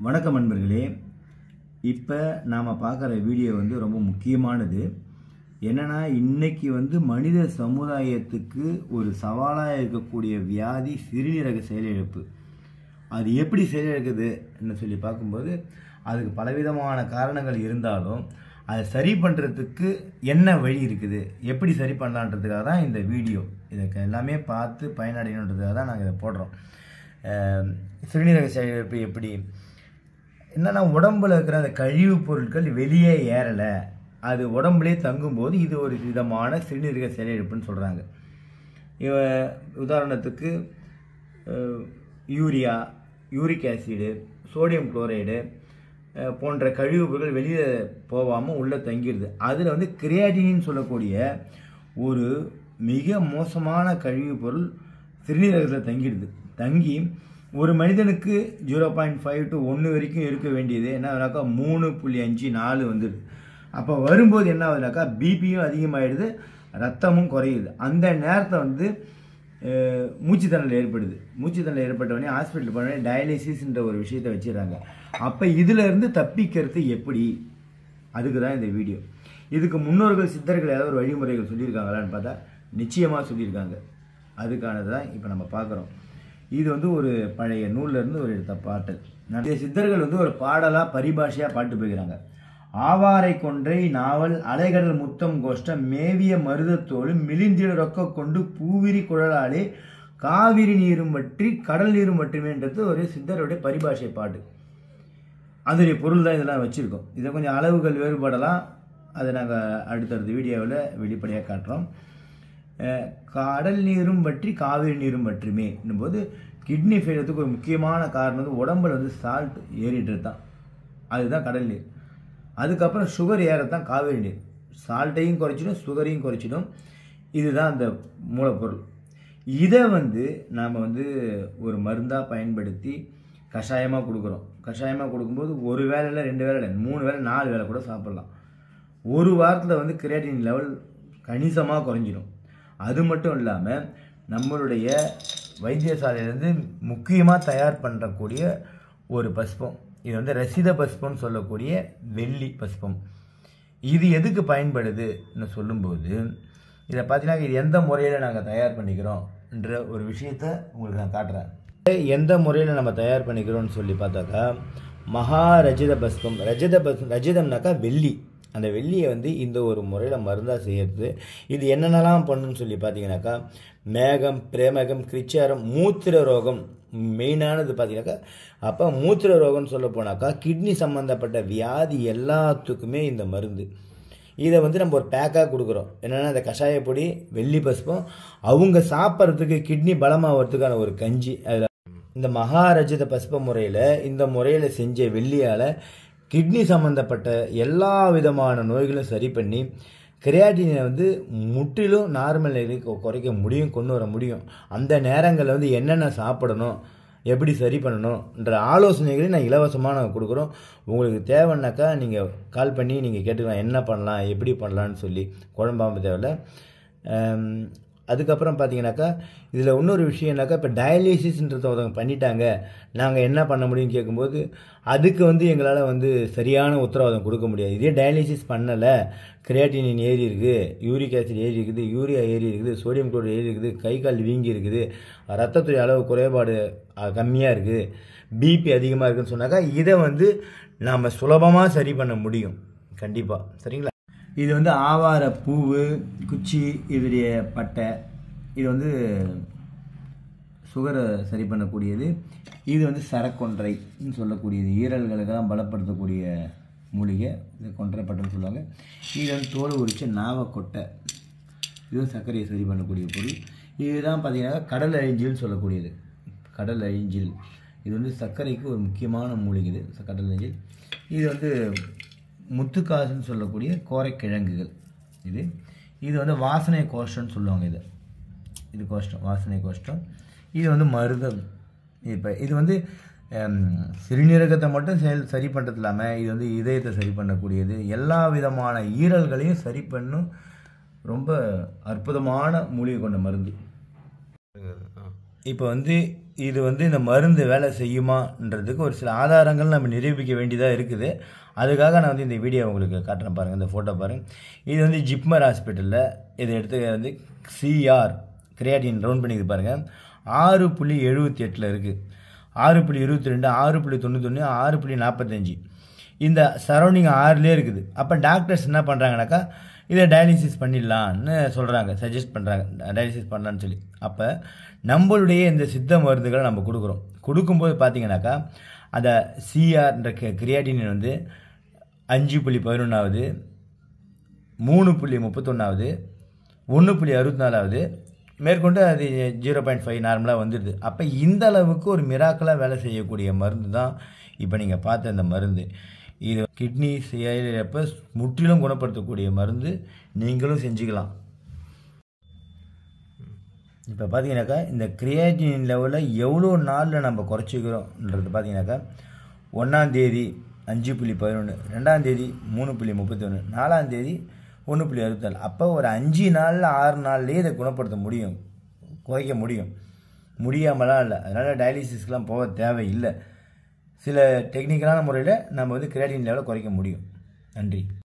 வணக்கம் நண்பர்களே இப்போ நாம் பார்க்குற வீடியோ வந்து ரொம்ப முக்கியமானது என்னன்னா இன்னைக்கு வந்து மனித சமுதாயத்துக்கு ஒரு சவாலாக இருக்கக்கூடிய வியாதி சிறுநீரக செயலிழப்பு அது எப்படி செயலிழக்குதுன்னு சொல்லி பார்க்கும்போது அதுக்கு பலவிதமான காரணங்கள் இருந்தாலும் அதை சரி பண்ணுறதுக்கு என்ன வழி இருக்குது எப்படி சரி பண்ணலான்றதுக்காக தான் இந்த வீடியோ இதுக்கு எல்லாமே பார்த்து பயனடையணுன்றதுக்காக தான் நாங்கள் இதை போடுறோம் அஹ் சிறுநீரக செயலிழப்பு எப்படி என்னன்னா உடம்புல இருக்கிற அந்த கழிவுப் பொருட்கள் வெளியே ஏறலை அது உடம்புலே தங்கும்போது இது ஒரு விதமான சிறுநீரக செயலிழப்புன்னு சொல்கிறாங்க இவ உதாரணத்துக்கு அஹ், urea uric acid sodium chloride அஹ், போன்ற கழிவுப் பொருட்கள் வெளியே போகாமல் உள்ளே தங்கிடுது அதில் வந்து கிரியாட்டினின்னு சொல்லக்கூடிய ஒரு மிக மோசமான கழிவுப் பொருள் சிறுநீரகத்தில் தங்கிடுது தங்கி ஒரு மனிதனுக்கு ஜீரோ பாயிண்ட் ஃபைவ் டு ஒன்று வரைக்கும் இருக்க வேண்டியது என்ன ஆகுதுனாக்கா மூணு புள்ளி அஞ்சு நாலு வந்துடுது அப்போ வரும்போது என்ன ஆகுதுனாக்கா பிபியும் அதிகமாகிடுது ரத்தமும் குறையுது அந்த நேரத்தை வந்து அஹ், மூச்சுத்திணறல் ஏற்படுது மூச்சுத்திணறல் ஏற்பட்ட உடனே ஹாஸ்பிட்டல் போன உடனே டயாலிசிஸ்ன்ற ஒரு விஷயத்தை வச்சிடறாங்க அப்போ இதுல இருந்து தப்பிக்கிறது எப்படி அதுக்கு தான் இந்த வீடியோ இதுக்கு முன்னோர்கள் சித்தர்கள் ஏதாவது ஒரு வழிமுறைகள் சொல்லியிருக்காங்களான்னு பார்த்தா நிச்சயமாக சொல்லியிருக்காங்க அதுக்கானது தான் இப்போ நம்ம பார்க்குறோம் இது வந்து ஒரு பழைய நூல்ல இருந்து ஒரு எடுத்த பாட்டல் நிறைய சித்தர்கள் வந்து ஒரு பாடலாக பரிபாஷையாக பாட்டு போய்க்கிறாங்க ஆவாரை கொன்றை நாவல் அலைகடல் முத்தம் கோஷ்டம் மேவிய மருதத்தோடு மிளிந்திட ரொக்க கொண்டு பூவிரி குழலாலே காவிரி நீரும் வற்றி கடல் நீரும் வற்றுமேன்றது ஒரு சித்தருடைய பரிபாஷை பாட்டு அதனுடைய பொருள் தான் இதெல்லாம் வச்சுருக்கோம் இதை கொஞ்சம் அளவுகள் வேறுபடலாம் அதை நாங்கள் அடுத்தடுத்த வீடியோவில் வெளிப்படையாக காட்டுறோம் அஹ், கடல் நீரும் வற்றி காவிரி நீரும் வற்றுமே போது கிட்னி ஃபெயிலத்துக்கு ஒரு முக்கியமான காரணம் வந்து உடம்புல வந்து சால்ட் ஏறிட்டு தான் அதுதான் கடல் நீர் அதுக்கப்புறம் சுகர் ஏறத்தான் காவிரி நீர் சால்ட்டையும் குறைச்சிடும் சுகரையும் குறைச்சிடும் இதுதான் அந்த மூலப்பொருள் இதை வந்து நாம் வந்து ஒரு மருந்தாக பயன்படுத்தி கஷாயமாக கொடுக்குறோம் கஷாயமாக கொடுக்கும்போது ஒரு வேலையில் ரெண்டு வேலை இல்லை மூணு வேளை நாலு வேளை கூட சாப்பிட்லாம் ஒரு வாரத்தில் வந்து கிரியேட்டின் லெவல் கணிசமாக குறைஞ்சிடும் அது மட்டும் இல்லாமல் நம்மளுடைய வைத்தியசாலையிலேருந்து முக்கியமாக தயார் பண்ணக்கூடிய ஒரு பஸ்பம் இது வந்து ரசித பஸ்பம்னு சொல்லக்கூடிய வெள்ளி பஸ்பம் இது எதுக்கு பயன்படுதுன்னு சொல்லும்போது இதை பார்த்தீங்கன்னா இது எந்த முறையில் நாங்கள் தயார் பண்ணிக்கிறோம்ன்ற ஒரு விஷயத்த உங்களுக்கு நான் காட்டுறேன் எந்த முறையில் நம்ம தயார் பண்ணிக்கிறோம்னு சொல்லி பார்த்தாக்கா மகா ரஜித பஸ்பம் ரஜித பஸ் ரஜிதம்னாக்கா வெள்ளி அந்த வெள்ளியை வந்து இந்த ஒரு முறையில் மருந்தாக செய்யறது இது என்னென்னலாம் பண்ணுன்னு சொல்லி பார்த்தீங்கன்னாக்கா மேகம் பிரேமகம் கிரிச்சாரம் மூத்திர ரோகம் மெயினானது பார்த்தீங்கன்னாக்கா அப்போ மூத்திர ரோகம்னு சொல்ல போனாக்கா கிட்னி சம்மந்தப்பட்ட வியாதி எல்லாத்துக்குமே இந்த மருந்து இதை வந்து நம்ம ஒரு பேக்காக கொடுக்குறோம் என்னென்னா இந்த கஷாய பொடி வெள்ளி பஸ்பம் அவங்க சாப்பிட்றதுக்கு கிட்னி பலமாகிறதுக்கான ஒரு கஞ்சி அதில் இந்த மகாரஜித பஸ்ப முறையில் இந்த முறையில் செஞ்ச வெள்ளியால் கிட்னி சம்மந்தப்பட்ட எல்லா விதமான நோய்களும் சரி பண்ணி கிரியாட்டினை வந்து முற்றிலும் நார்மல் நிலைக்கு குறைக்க முடியும் கொண்டு வர முடியும் அந்த நேரங்களில் வந்து என்னென்ன சாப்பிடணும் எப்படி சரி பண்ணணுன்ற ஆலோசனைகளையும் நான் இலவசமாக நாங்கள் கொடுக்குறோம் உங்களுக்கு தேவைன்னாக்கா நீங்கள் கால் பண்ணி நீங்கள் கேட்டுக்கலாம் என்ன பண்ணலாம் எப்படி பண்ணலான்னு சொல்லி குழம்பாம தேவையில்ல ஆம், அதுக்கப்புறம் பார்த்தீங்கன்னாக்கா இதில் இன்னொரு விஷயம்னாக்கா இப்போ டயாலிசிஸ்ன்றத ஒருத்தவங்க பண்ணிட்டாங்க நாங்கள் என்ன பண்ண முடியும்னு கேட்கும்போது அதுக்கு வந்து எங்களால் வந்து சரியான உத்தரவாதம் கொடுக்க முடியாது இதே டயாலிசிஸ் பண்ணலை கிரியாட்டினின் ஏறி இருக்குது யூரிக் ஆசிட் ஏறி இருக்குது யூரியா ஏறி இருக்குது சோடியம் குளோரைடு ஏறி இருக்குது கை கால் வீங்கி இருக்குது ரத்தத்துடைய அளவு குறைபாடு கம்மியாக இருக்குது பிபி அதிகமாக இருக்குன்னு சொன்னாக்கா இதை வந்து நாம் சுலபமாக சரி பண்ண முடியும் கண்டிப்பாக சரிங்களா இது வந்து ஆவார பூவு குச்சி இதனுடைய பட்டை இது வந்து சுகரை சரி பண்ணக்கூடியது இது வந்து சரக்கொன்றைன்னு சொல்லக்கூடியது ஈரல்களுக்கெல்லாம் பலப்படுத்தக்கூடிய மூலிகை இது கொன்றைப்பட்டைன்னு சொல்லுவாங்க இது வந்து தோல் உரிச்ச நாவக்கொட்டை இதுவும் சர்க்கரையை சரி பண்ணக்கூடிய பொருள் இதுதான் பார்த்தீங்கன்னா கடல் அழிஞ்சில்னு சொல்லக்கூடியது கடல் அழிஞ்சில் இது வந்து சர்க்கரைக்கு ஒரு முக்கியமான மூலிகை இது ச- கடல் அழிஞ்சில் இது வந்து முத்துக்காசுன்னு சொல்லக்கூடிய கோரைக்கிழங்குகள் இது இது வந்து வாசனை கோஷ்டம்னு சொல்லுவாங்க இது இது கோஷ்டம் வாசனை கோஷ்டம் இது வந்து மருதம் இப்போ இது வந்து ஹம், சிறுநீரகத்தை மட்டும் செயல் சரி பண்ணுறது இல்லாமல் இது வந்து இதயத்தை சரி பண்ணக்கூடியது எல்லா விதமான ஈரல்களையும் சரி பண்ணும் ரொம்ப அற்புதமான மூலிகை கொண்ட மருந்து இப்போ வந்து இது வந்து இந்த மருந்து வேலை செய்யுமான்றதுக்கு ஒரு சில ஆதாரங்கள் நம்ம நிரூபிக்க வேண்டியதாக இருக்குது அதுக்காக நான் வந்து இந்த வீடியோ உங்களுக்கு காட்டுறேன் பாருங்கள் இந்த ஃபோட்டோ பாருங்கள் இது வந்து ஜிப்மர் ஹாஸ்பிட்டலில் இது எடுத்து வந்து சிஆர் கிரியாட்டின் ரவுண்ட் பண்ணிக்குது பாருங்கள் ஆறு புள்ளி எழுபத்தி எட்டில் இருக்குது ஆறு புள்ளி இருபத்தி ரெண்டு ஆறு புள்ளி தொண்ணூத்தொன்று ஆறு புள்ளி நாற்பத்தஞ்சு இந்த சரௌண்டிங் ஆறுலேயே இருக்குது அப்போ டாக்டர்ஸ் என்ன பண்ணுறாங்கனாக்கா இதை டயாலிசிஸ் பண்ணிடலான்னு சொல்கிறாங்க சஜஸ்ட் பண்ணுறாங்க டயாலிசிஸ் பண்ணலான்னு சொல்லி அப்போ நம்மளுடைய இந்த சித்த மருந்துகளை நம்ம கொடுக்குறோம் கொடுக்கும்போது பார்த்தீங்கன்னாக்கா அந்த சிஆர்ன்ற கிரியாட்டின் வந்து அஞ்சு புள்ளி பதினொன்றாவது மூணு புள்ளி முப்பத்தொன்னாவது ஒன்று புள்ளி அறுபத்தி நாலாவது மேற்கொண்டு அது ஜீரோ பாயிண்ட் ஃபைவ் நார்மலாக வந்துடுது அப்போ இந்த அளவுக்கு ஒரு மிராக்கலாக வேலை செய்யக்கூடிய மருந்து தான் இப்போ நீங்கள் பார்த்த இந்த மருந்து இது கிட்னி செயலிழப்பை முற்றிலும் குணப்படுத்தக்கூடிய மருந்து நீங்களும் செஞ்சுக்கலாம் இப்போ பார்த்தீங்கன்னாக்கா இந்த கிரியாட்டின் லெவலில் எவ்வளோ நாளில் நம்ம குறைச்சிக்கிறோன்றது பார்த்தீங்கன்னாக்கா ஒன்றாந்தேதி அஞ்சு புள்ளி பதினொன்று ரெண்டாந்தேதி மூணு புள்ளி முப்பத்தொன்று நாலாந்தேதி ஒன்று புள்ளி அறுபத்தாலு அப்போ ஒரு அஞ்சு நாளில் ஆறு நாள்லேயே இதை குணப்படுத்த முடியும் குறைக்க முடியும் முடியாமலாம் இல்லை அதனால் டயாலிசிஸ்க்கெலாம் போக தேவையில்லை சில டெக்னிக்கலான முறையில் நம்ம வந்து கிரியாட்டின் லெவலை குறைக்க முடியும் நன்றி